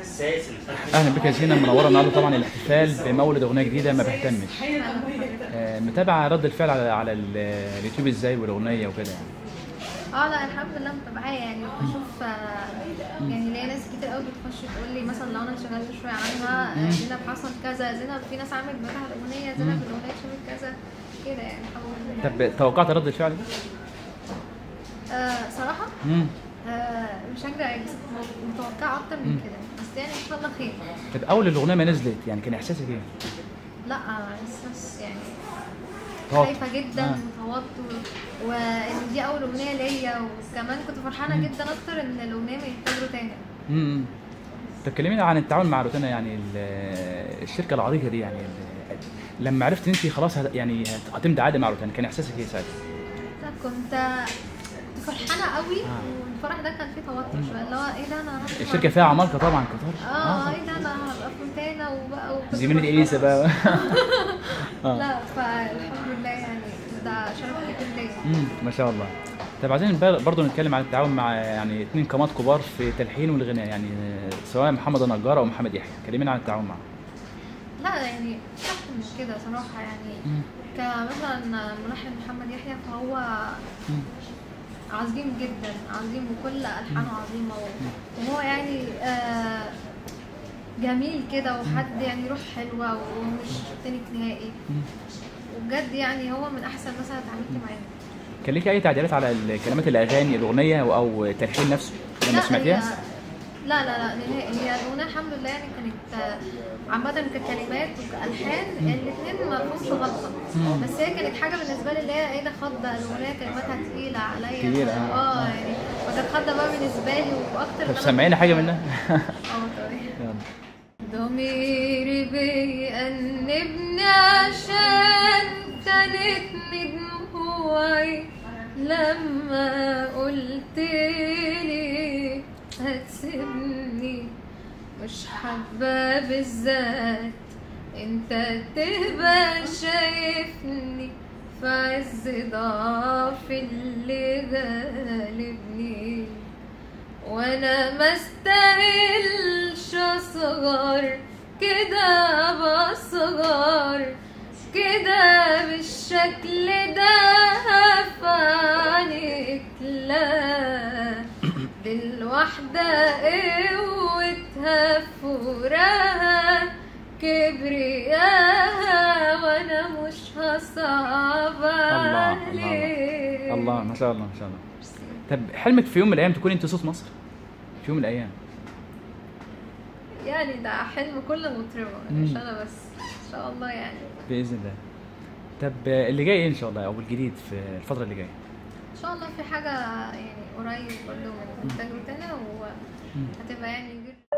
اهلا بك يا زينه منوره النهارده طبعا الاحتفال بمولد اغنيه جديده ما بهتمش آه، متابعه رد الفعل على على ال- اليوتيوب ازاي والاغنيه وكده يعني اه لا الحمد لله متابعاه يعني بشوف آه، يعني ليا ناس كتير قوي بتخش تقول لي مثلا لو انا انشغلت شويه عنها آه، زينب حصل كذا زينب في ناس عملت بتاع الاغنيه زينب الاغنيه شافت كذا كده يعني الحمد لله طب توقعت رد الفعل ده؟ آه صراحه مم. آه مش هكدب عليك بس كنت متوقعه اكتر من كده بس يعني ان شاء الله خير طب اول الاغنيه ما نزلت يعني كان احساسك ايه؟ لا آه، لسه يعني توتر. خايفه جدا آه. وتوتر وان دي اول اغنيه ليا وكمان كنت فرحانه جدا اكتر ان الاغنيه ما يتكرروا تاني امم طب كلمينا عن التعاون مع روتانا يعني ال- الشركه العريقه دي يعني ال- لما عرفت ان انت خلاص هت- يعني هت- هتمضي عقد مع روتانا كان احساسك ايه ساعتها؟ لا كنت كنت فرحانه قوي آه. والفرح ده كان فيه توتر شويه اللي هو ايه ده انا هبقى الشركه فيها عمالقه طبعا كتار اه ايه ده انا هبقى فونتانا وبقى وكنت زميلة فرحانة. اليسا بقى اه لا فالحمد لله يعني ده شرف كبير ليا امم ما شاء الله طب عايزين بر- برضه نتكلم عن التعاون مع يعني اثنين قامات كبار في التلحين والغناء يعني سواء محمد النجار او محمد يحيى كلمينا عن التعاون معاهم لا يعني اكتر من كده صراحه يعني مم. كمثلا ملحن محمد يحيى فهو مم. عظيم جدا عظيم وكل الحانه عظيمه و- وهو يعني آه جميل كده وحد يعني روح حلوه ومش تنك نهائي مم. وبجد يعني هو من احسن الناس اللي اتعاملت معاهم كان ليك اي تعديلات على الكلمات الاغاني الاغنيه او التلحين نفسه لما لا سمعتيها؟ هي لا لا لا نهائي هي الاغنيه الحمد لله يعني كانت آه، عامه ككلمات وكالحان الاثنين ما فيهمش غلطه مم. بس هي كانت حاجه بالنسبه لي اللي هي ايه ده خضه الاغنيه كلماتها تقيله عليا تقيلة، آه. اه يعني فكانت خضه بقى بالنسبه لي واكتر طب إن أنا- سمعينا حاجه منها اه طيب يلا. ضميري بيأنبني عشان كانتني دموعي لما قلت لي هتسيبني مش حابة بالذات انت تبقى شايفني في عز ضعفي اللي غالبني وانا ما استاهلش اصغر كده بصغر كده بالشكل ده فعنك لا دي الواحدة قوتها فورها كبرياها وانا مش هصعب الله عليك الله الله ما شاء الله ما شاء الله طب حلمك في يوم من الايام تكون انت صوت مصر في يوم من الايام يعني ده حلم كل مطربة مم. مش انا بس ان شاء الله يعني باذن الله طب اللي جاي ايه ان شاء الله او الجديد في الفتره اللي جايه ان شاء الله في حاجة يعني قريب برضه من انتاج روتانا وهتبقى يعني جد